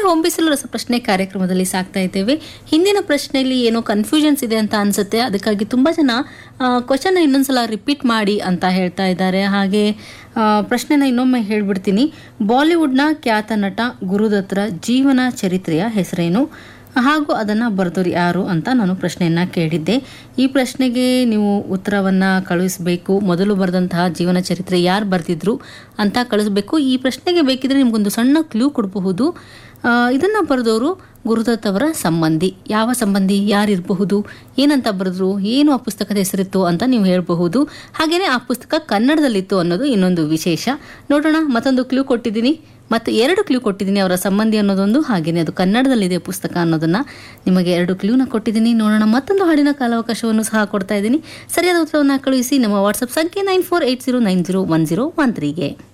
ಹೊಂಬಿಸಲು ರಸಪ್ರಶ್ನೆ ಕಾರ್ಯಕ್ರಮದಲ್ಲಿ ಸಾಕ್ತಾ ಇದ್ದೇವೆ ಹಿಂದಿನ ಪ್ರಶ್ನೆಯಲ್ಲಿ ಏನೋ ಕನ್ಫ್ಯೂಷನ್ಸ್ ಇದೆ ಅಂತ ಅನ್ಸುತ್ತೆ ಅದಕ್ಕಾಗಿ ತುಂಬ ಜನ ಕ್ವಶನ್ ಇನ್ನೊಂದ್ಸಲ ರಿಪೀಟ್ ಮಾಡಿ ಅಂತ ಹೇಳ್ತಾ ಇದ್ದಾರೆ ಹಾಗೆ ಆ, ಪ್ರಶ್ನೆನ ಇನ್ನೊಮ್ಮೆ ಹೇಳ್ಬಿಡ್ತೀನಿ ಬಾಲಿವುಡ್ನ ಖ್ಯಾತ ನಟ ಗುರುದತ್ತರ ಜೀವನ ಚರಿತ್ರೆಯ ಹೆಸರೇನು ಹಾಗೂ ಅದನ್ನು ಬರೆದವರು ಯಾರು ಅಂತ ನಾನು ಪ್ರಶ್ನೆಯನ್ನು ಕೇಳಿದ್ದೆ ಈ ಪ್ರಶ್ನೆಗೆ ನೀವು ಉತ್ತರವನ್ನು ಕಳುಹಿಸಬೇಕು ಮೊದಲು ಬರೆದಂತಹ ಜೀವನ ಚರಿತ್ರೆ ಯಾರು ಬರೆದಿದ್ರು ಅಂತ ಕಳಿಸ್ಬೇಕು ಈ ಪ್ರಶ್ನೆಗೆ ಬೇಕಿದ್ರೆ ನಿಮಗೊಂದು ಸಣ್ಣ ಕ್ಲೂ ಕೊಡಬಹುದು ಇದನ್ನು ಬರೆದವರು ಗುರುದತ್ ಅವರ ಸಂಬಂಧಿ ಯಾವ ಸಂಬಂಧಿ ಯಾರಿರಬಹುದು ಏನಂತ ಬರೆದ್ರು ಏನು ಆ ಪುಸ್ತಕದ ಹೆಸರಿತ್ತು ಅಂತ ನೀವು ಹೇಳಬಹುದು ಹಾಗೆಯೇ ಆ ಪುಸ್ತಕ ಕನ್ನಡದಲ್ಲಿತ್ತು ಅನ್ನೋದು ಇನ್ನೊಂದು ವಿಶೇಷ ನೋಡೋಣ ಮತ್ತೊಂದು ಕ್ಲೂ ಕೊಟ್ಟಿದ್ದೀನಿ ಮತ್ತು ಎರಡು ಕ್ಲೂ ಕೊಟ್ಟಿದ್ದೀನಿ ಅವರ ಸಂಬಂಧಿ ಅನ್ನೋದೊಂದು ಹಾಗೆಯೇ ಅದು ಕನ್ನಡದಲ್ಲಿದೆ ಪುಸ್ತಕ ಅನ್ನೋದನ್ನ ನಿಮಗೆ ಎರಡು ಕ್ಲೂನ ಕೊಟ್ಟಿದ್ದೀನಿ ನೋಡೋಣ ಮತ್ತೊಂದು ಹಾಡಿನ ಕಾಲಾವಕಾಶವನ್ನು ಸಹ ಕೊಡ್ತಾ ಇದ್ದೀನಿ ಸರಿಯಾದ ಉತ್ತರವನ್ನು ಕಳುಹಿಸಿ ನಮ್ಮ ವಾಟ್ಸಪ್ ಸಂಖ್ಯೆ nine four eight zero nine zero one zero one ತ್ರೀಗೆ